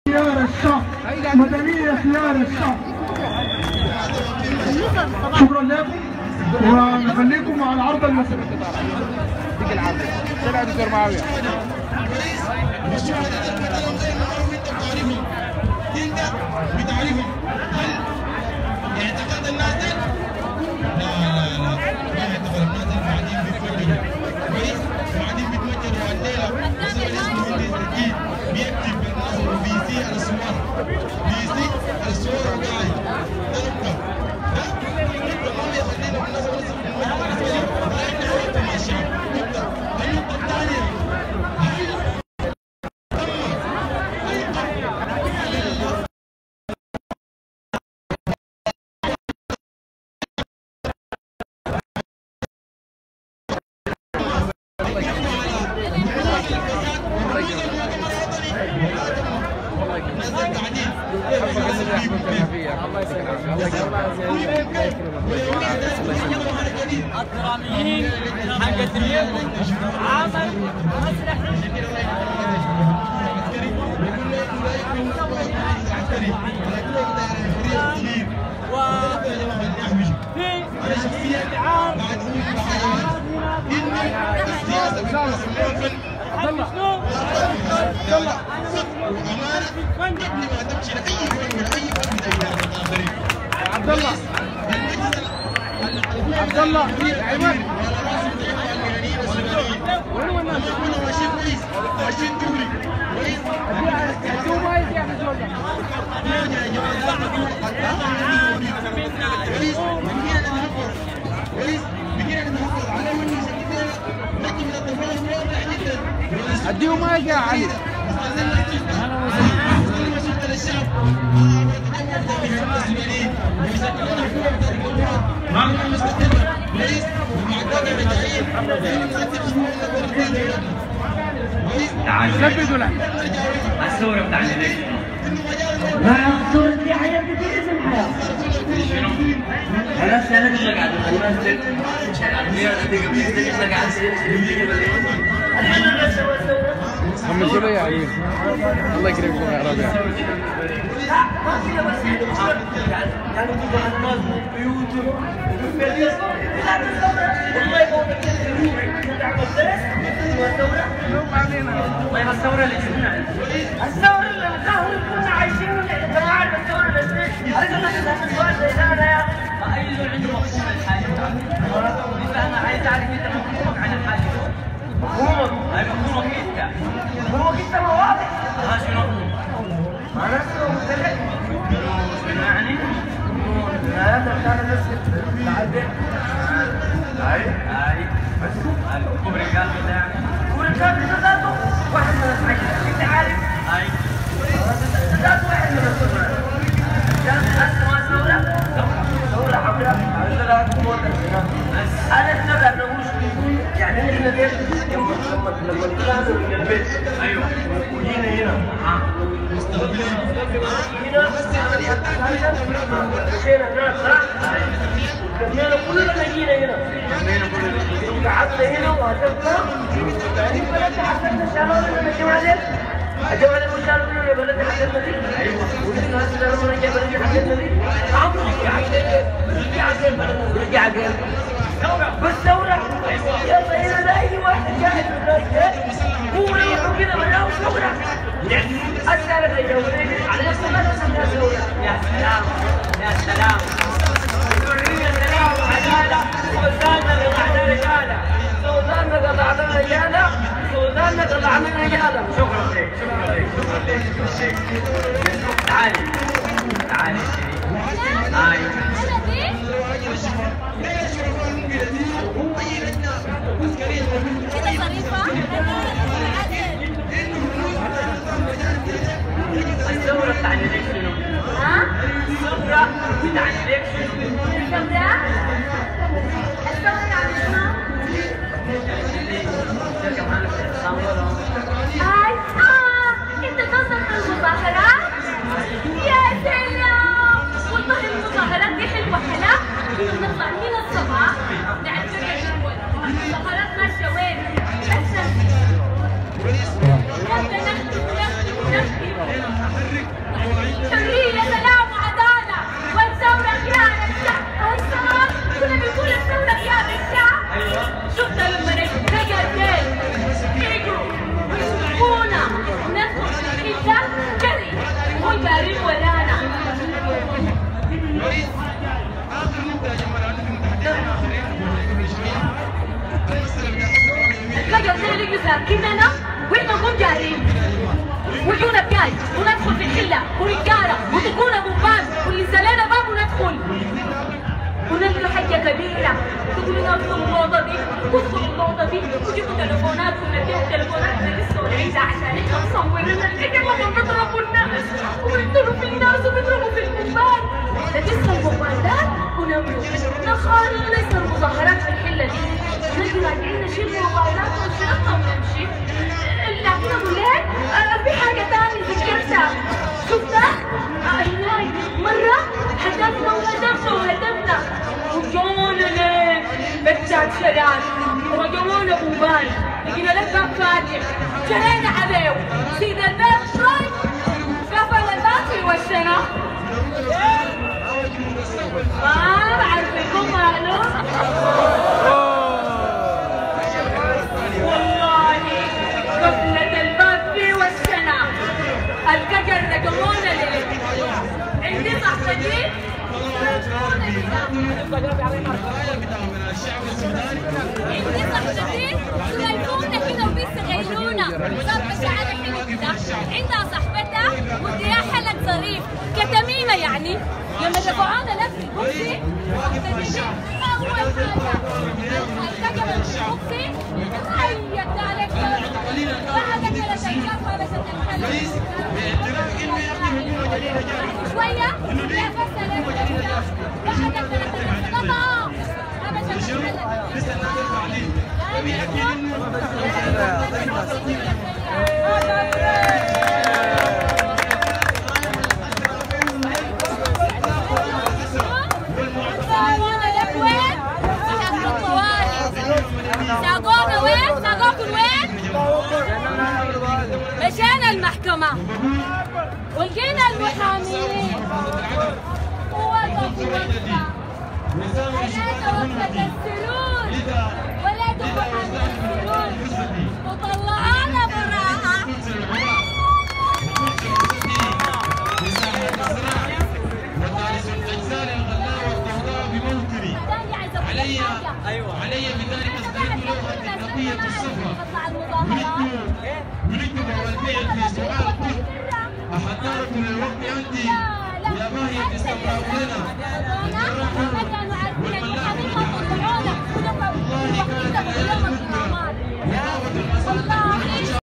خيار الشعب مدنية خيار الشعب شكرا لكم ونخليكم مع العرض المسرحي ديك العرض طلع دكتور معاويه بتعريفهم هل اعتقد النازل؟ لا لا لا ما يعتقد النازل بعدين بيتوجه كويس بعدين بيتوجه الليله بسبب اسمه مهندس اكيد بيكتب بالنصر وبيسيء الصور بيسيء الصور وقاعد ده نقطه ها؟ نقطه ما بيخلينا بالنصر بس ولا احنا وقت مع الشعب نقطه النقطه الثانيه الله يسلمك الله يكرمك الدراميين حق لكم عمل مسرح وفي العام شنو؟ عبد الله عبد الله يا عماد وين هو الناس؟ اديهم مايك يا اخي زول اديهم مايك يا علي لبدوا له الصورة بتاع الليل ما صورة دي حياة في اسم حياة خلاص انا مش قاعد بمثل حملتوا له يا علي الله يكرمكم يا ربيع يعني تبقى على الناس بيوتهم والله يقول لك طيب الثورة اللي شفناها الثورة اللي القهر كنا عايشين الجماعة الثورة اللي عايز اقول لك هذا السؤال زي ده انا يا ما اي زول عنده مفهوم الحاجة انت انا عايز اعرف انت مفهومك عن الحاجة مفهومك هاي مفهومك انت مفهومك انت ما واضح ها شنو؟ ما نفسه مختلف يعني لا هذا كان نفسه بعدين هاي هاي الكبري قال كده يعني ورجال ذاته واحد من العشرة انت عارف هاي ذاته واحد من الثورة كان اسمها ثورة ثورة حمراء عندنا قوة انا احنا بنقولش يعني احنا ليه لما لما لما طلعنا من البيت ايوه وجينا هنا هنا مشينا هناك صح؟ كمينا كلنا جينا هنا وقعدنا هنا وهتفنا يعني بلد حسبنا شالوا لنا الجمالين الجمال المشاركة يا بلد حسبنا دي ايوه ولسه هسه لما رجع بلد حسبنا دي عمرو رجع رجع بلد رجع بس ثورة يلا هنا لا أي واحد قاعد بالناس هو يروح كذا بلاو ثورة أسألك يا جوزي على نفس ما نسميها ثورة يا سلام يا سلام حرية سلام وعدالة سلطاننا قطعنا رجالة سلطاننا قطعنا رجالة سلطاننا قطعنا رجالة شكرا لك شكرا لك شكرا لك تعالي تعالي هاي كده ظريفة الثورة بتاع الليل شنو؟ ها؟ الثورة بتاع الليل شنو؟ الثورة الثورة يعني شنو؟ هاي اه انت قصدك المظاهرات؟ يا سلام والله المظاهرات دي حلوة حلا نطلع من الصباح نعتبر المظاهرات ماشية وين؟ بس نبدأ نختم نختم نختم كلنا واحنا نكون جاهزين ويجونا بجاي وندخل في الحله ورجاله وتكون ابو باب واللي زلنا باب وندخل ونلقى حاجة كبيرة تقولوا لنا ادخلوا الأوضة دي وادخلوا الأوضة دي وجيبوا تليفوناتكم نديهم تليفوناتنا للسوريين ده عشان احنا مصورين الحكاية لما بيضربوا الناس وبيضربوا في الناس وبيضربوا في الموبايل ده لسه الموبايلات ونخلص المظاهرات في الحلة دي ونجي راجعين نشيل الموبايلات ونشيلها ونمشي لكن أقول لك آه، في حاجة تانية ذكرتها شفتها؟ آه، هناك مرة هدفنا وهدفنا وهدفنا وجونا ليه بتاعت شلال وجونا بوبان لقينا لك باب فاتح جرينا عليه سيد الباب شوي قفل الباب في وشنا ما بعرف يكون معلوم والله قفلة الباب في وشنا الكجر رقمونا ليه عندي صاحبتي عندي صاحبتي سليفونا كده وبيستغلونا صار مشاعر حلو كده عندها صاحبتها وديها حلق ظريف كتميمة يعني لما دفعونا لف البوكسي صاحبتي أول حاجة الكجرة البوكسي عيت عليك بعد كده تنكفها بس تنحل شوية يا فسر بعد كده تنقطع ساقونا وين؟ ساقوكم وين؟ مشينا المحكمة ولقينا المحامين ووقفوا وقفة أنا وقفة السرور ولا محامين السرور وطلعونا براءة تاني عايزة أقول لك حاجة علي بذلك أنا استجيب بعد له كده بقية السفر أطلع المظاهرات ولدت والبيع في سؤال قلت أحضرت للوقت أنت يا ما هي تستمر لنا